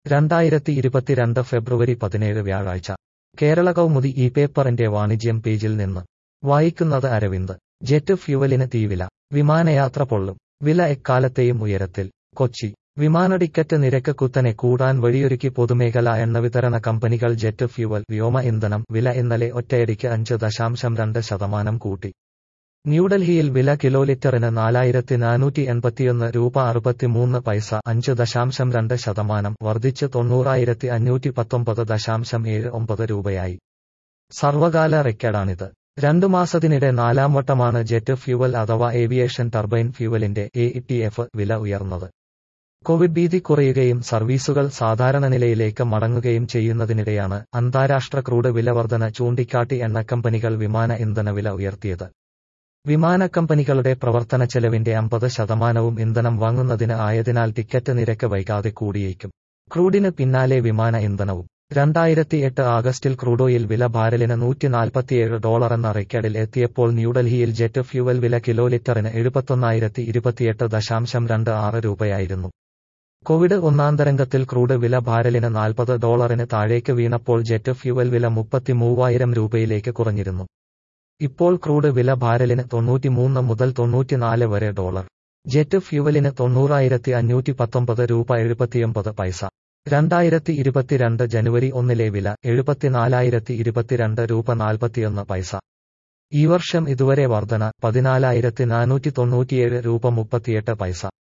രണ്ടായിരത്തി ഇരുപത്തിരണ്ട് ഫെബ്രുവരി പതിനേഴ് വ്യാഴാഴ്ച കേരള കൗമുദി ഈ പേപ്പറിന്റെ വാണിജ്യം പേജിൽ നിന്ന് വായിക്കുന്നത് അരവിന്ദ് ജെറ്റ് ഫ്യൂവലിന് തീവില വിമാനയാത്ര പൊള്ളും വില എക്കാലത്തെയും ഉയരത്തിൽ കൊച്ചി വിമാന ടിക്കറ്റ് നിരക്ക് കുത്തനെ കൂടാൻ വഴിയൊരുക്കി പൊതുമേഖലാ എണ്ണവിതരണ കമ്പനികൾ ജെറ്റ് ഫ്യൂവൽ വ്യോമ ഇന്ധനം വില ഇന്നലെ ഒറ്റയടിക്ക് അഞ്ച് ദശാംശം രണ്ട് ശതമാനം കൂട്ടി ന്യൂഡൽഹിയിൽ വില കിലോ ലിറ്ററിന് നാലായിരത്തി നാനൂറ്റി എൺപത്തിയൊന്ന് രൂപ അറുപത്തിമൂന്ന് പൈസ അഞ്ച് ദശാംശം രണ്ട് ശതമാനം വർദ്ധിച്ച് തൊണ്ണൂറായിരത്തി അഞ്ഞൂറ്റി പത്തൊമ്പത് ദശാംശം ഏഴ് ഒമ്പത് രൂപയായി സർവകാല റെക്കോർഡാണിത് രണ്ടു മാസത്തിനിടെ നാലാം വട്ടമാണ് ജെറ്റ് ഫ്യൂവൽ അഥവാ ഏവിയേഷൻ ടർബൈൻ ഫ്യൂവലിന്റെ എ ടി എഫ് വില ഉയർന്നത് കോവിഡ് ഭീതി കുറയുകയും സർവീസുകൾ സാധാരണ നിലയിലേക്ക് മടങ്ങുകയും ചെയ്യുന്നതിനിടെയാണ് അന്താരാഷ്ട്ര ക്രൂഡ് വിലവർധന ചൂണ്ടിക്കാട്ടി എണ്ണക്കമ്പനികൾ വിമാന ഇന്ധന വില ഉയർത്തിയത് വിമാന കമ്പനികളുടെ പ്രവർത്തന ചെലവിന്റെ അമ്പത് ശതമാനവും ഇന്ധനം വാങ്ങുന്നതിന് ആയതിനാൽ ടിക്കറ്റ് നിരക്ക് വൈകാതെ കൂടിയേക്കും ക്രൂഡിന് പിന്നാലെ വിമാന ഇന്ധനവും രണ്ടായിരത്തി എട്ട് ആഗസ്റ്റിൽ ക്രൂഡോയിൽ വില ബാരലിന് നൂറ്റി നാൽപ്പത്തിയേഴ് ഡോളർ എന്ന റെക്കോർഡിൽ എത്തിയപ്പോൾ ന്യൂഡൽഹിയിൽ ജെറ്റ് ഫ്യൂവൽ വില കിലോ ലിറ്ററിന് എഴുപത്തൊന്നായിരത്തി ഇരുപത്തിയെട്ട് ദശാംശം രണ്ട് ആറ് രൂപയായിരുന്നു കോവിഡ് ഒന്നാം തരംഗത്തിൽ ക്രൂഡ് വില ബാരലിന് നാൽപ്പത് ഡോളറിന് താഴേക്ക് വീണപ്പോൾ ജെറ്റ് ഫ്യൂവൽ വില മുപ്പത്തി മൂവായിരം രൂപയിലേക്ക് കുറഞ്ഞിരുന്നു ഇപ്പോൾ ക്രൂഡ് വില ബാരലിന് തൊണ്ണൂറ്റിമൂന്ന് മുതൽ തൊണ്ണൂറ്റിനാല് വരെ ഡോളർ ജെറ്റ് ഫ്യൂവലിന് തൊണ്ണൂറായിരത്തി അഞ്ഞൂറ്റി പത്തൊമ്പത് രൂപ എഴുപത്തിയൊമ്പത് പൈസ രണ്ടായിരത്തി ഇരുപത്തിരണ്ട് ജനുവരി ഒന്നിലെ വില എഴുപത്തിനാലായിരത്തി ഇരുപത്തിരണ്ട് രൂപ നാൽപ്പത്തിയൊന്ന് പൈസ ഈ വർഷം ഇതുവരെ വർധന പതിനാലായിരത്തി നാനൂറ്റി തൊണ്ണൂറ്റിയേഴ് രൂപ മുപ്പത്തിയെട്ട് പൈസ